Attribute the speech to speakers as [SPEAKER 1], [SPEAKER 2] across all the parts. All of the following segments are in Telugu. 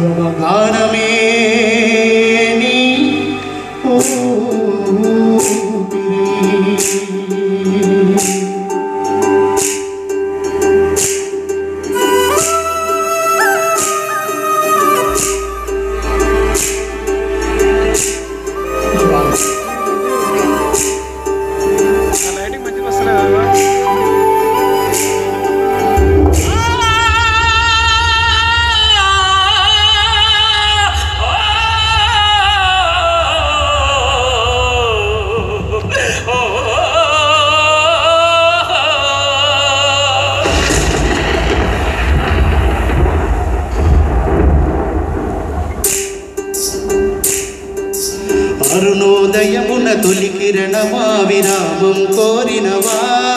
[SPEAKER 1] గానమే నీ ఊపిరి.
[SPEAKER 2] లైటింగ్ మంచిగా వస్తలేదు కదా
[SPEAKER 1] అరుణోదయమున తొలి కిరణమా విరామం కోరినవా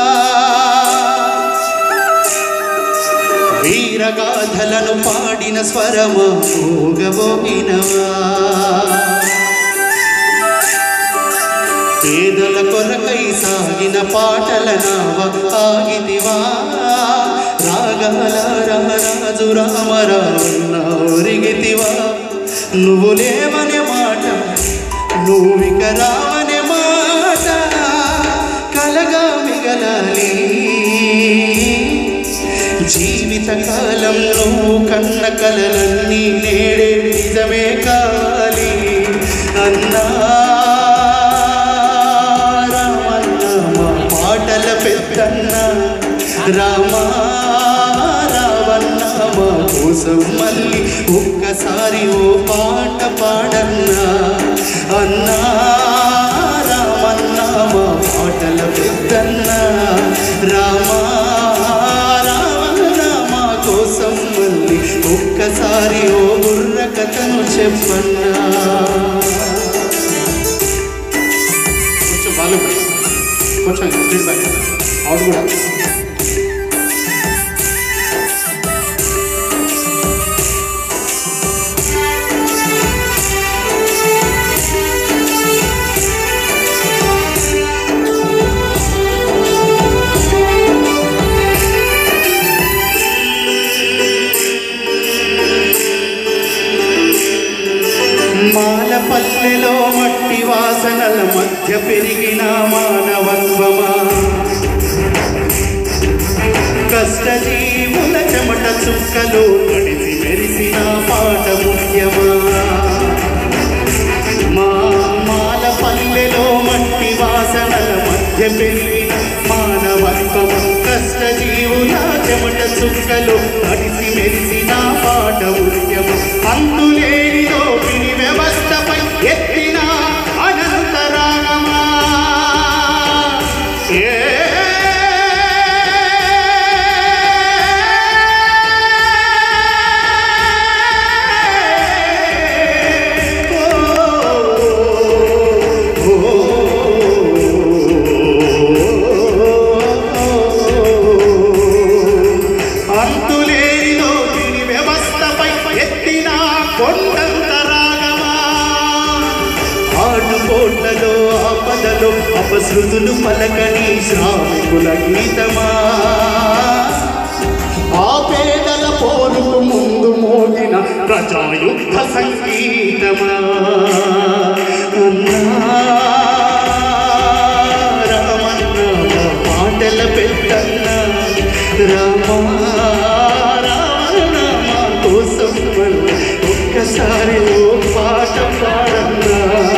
[SPEAKER 1] వీరగాథలను పాడిన స్వరమా ఊగబోగినవా పేదల కొరకై సాగిన పాటల నావ ఆగితివా రాగాల రాజు రామరారిగితివా నువ్వు లేవనే మాట నువ్విక రావనే మాట కలగా మిగలాలి జీవిత కాలం నువ్వు కన్న కలలన్నీ నేడే నిజమే కావాలి అన్నా రామన్న మా పాటల పెద్దన్న రామా రావన్న మా కోసం మళ్ళీ ఒక్కసారి ఓ పాట పాడన్నా అన్నా రామన్న మా పాటల పెద్దన్న రామా రావన్న మా కోసం మళ్ళీ ఒక్కసారి ఓ బుర్ర కథను చెప్పన్నా కొంచెం వాళ్ళు కొంచెం ఫీడ్బ్యాక్ అవును కూడా మాలపల్లెలో మట్టి వాసనల మధ్య పెరిగిన మానవత్వమా కష్టజీవుల చెమట చుక్కలు నడిచి మెరిసిన పాట ముఖ్యమా మా మాలపల్లెలో మట్టి వాసనల మధ్య పెరిగిన మానవత్వం కష్టజీవుల చెమట చుక్కలు నడిచి మెరిసిన పాట ముఖ్యమా అంతులేని దోపిడి వ్యవస్థపై ఎత్తిన అనంతరాగమా ఏ అంతులేని దోపిడి వ్యవస్థపై ఎత్తిన కొండంత రాగమా ఆటుపోట్లలో ఆపదలో అపశృతులు పలకని శ్రామికుల గీతమా ఆ పేదల పోరుకు ముందు మోగిన ప్రజాయుద్ధ సంగీతమా అన్నా రామన్న మా పాటల పెద్దన్న రామా రామన్న మా కోసం మళ్ళీ ఒక్కసారి ఓ పాట పాడన్నా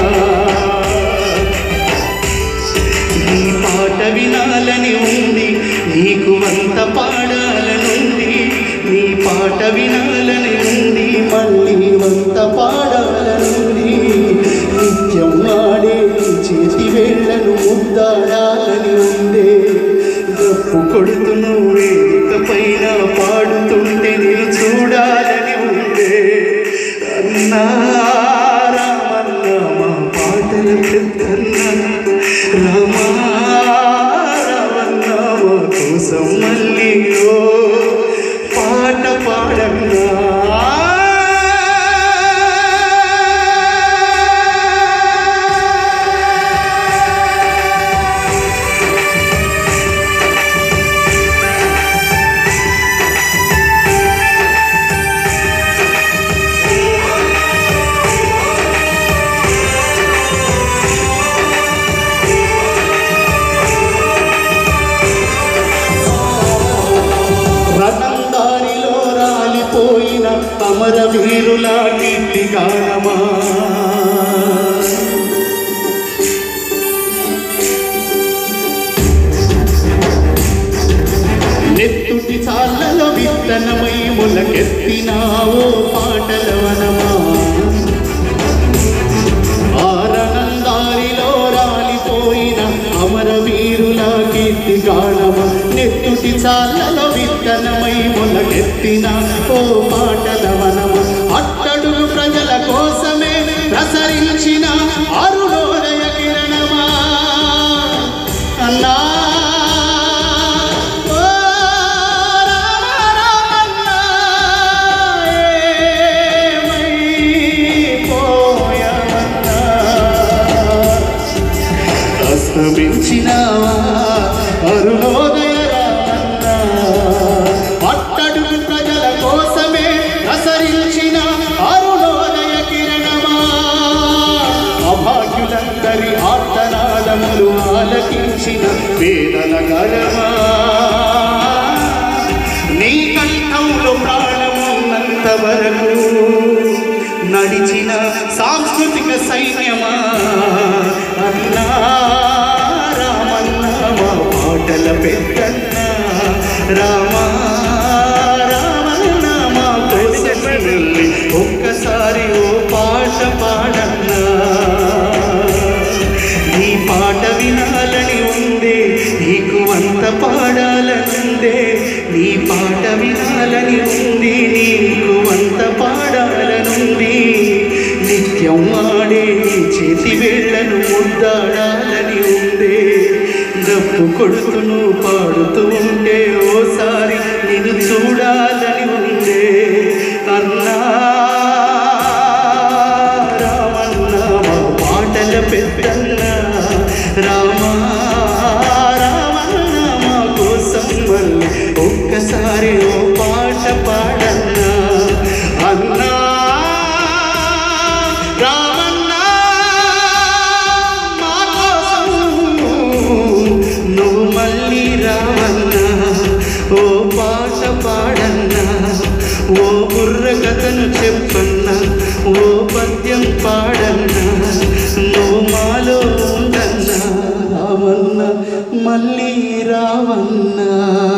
[SPEAKER 1] నీ పాట వినాలని ఉంది నీకు వంత పాడాలనుంది నీ పాట వినాలని ఉంది మళ్ళీ వంత పాడాలనుంది నిత్యం ఆడే నీ చేతి వేళ్లను ముద్దాడాలని ఉందే గప్పు కొడుతును వేదిక పైన పాడుతుంటే నేను చూడాలని ఉందే అన్నా రామన్న మా పాటల పెద్దన్న రామా రామన్న మా కోసం మళ్ళీ ఓ పాట పాడన్నా వీరులా కీర్తి గానమా నెత్తుటి చాలలో విత్తనమై మొలకెత్తినావో పాటల వనమా ఆరణందారిలో రాలిపోయిన అమరవీరుల కీర్తి గానమ నెత్తుటి చాలలో విత్తనమై మొలకెత్తిన ఓ పాటల వనమ అట్టడుగు ప్రజల కోసమే ప్రసరించిన అరుణోదయ కిరణమా అన్నా ఓ రామ రామన్నా, ఏమైపోయావన్నా? అస్తమించినావా అరుణోదయ రామన్నా అట్టడుగు ప్రజల కోసమే ప్రసరించిన అరుణోదయ కిరణమా అభాగ్యులందరి ఆర్తనాదములు ఆలకించిన వేదన గరమా నీ కంఠంలో ప్రాణమున్నంత వరకు నడిచిన సాంస్కృతిక సైన్యమా అన్నా రామన్న మా పాటల పెద్దన్న రామా రామన్న మా కోసం వెళ్ళి ఒక్కసారి ఓ పాట పాడన్నా నీ పాట వినాలని ఉందే నీకు అంత పాడాలనుందే నీ పాట వినాలని ఉంది నీకు అంత పాడాలనుంది నిత్యం ఆడే నీ చేతి వేళ్లను ముద్దాడాలని ఉందే డప్పు కొడుకును పాడుతూ ఉంటే ఓసారి నిన్ను చూడాలని ఉందే అన్నా రామన్న మా పాటల పెద్దన్న రామా రామన్న మా కోసం మళ్ళీ ఒక్కసారి ఓ పాట పాడన్నా అన్నా రామన్న మా కోసం నువ్వు మళ్ళీ రావన్నా ఓ పాట పాడన్నా ఓ బుర్ర కథను చెప్పన్నా ఓ పద్యం పాడన్నా నువ్వు మాలో ఉండన్నా రావన్నా మళ్ళీ రావన్నా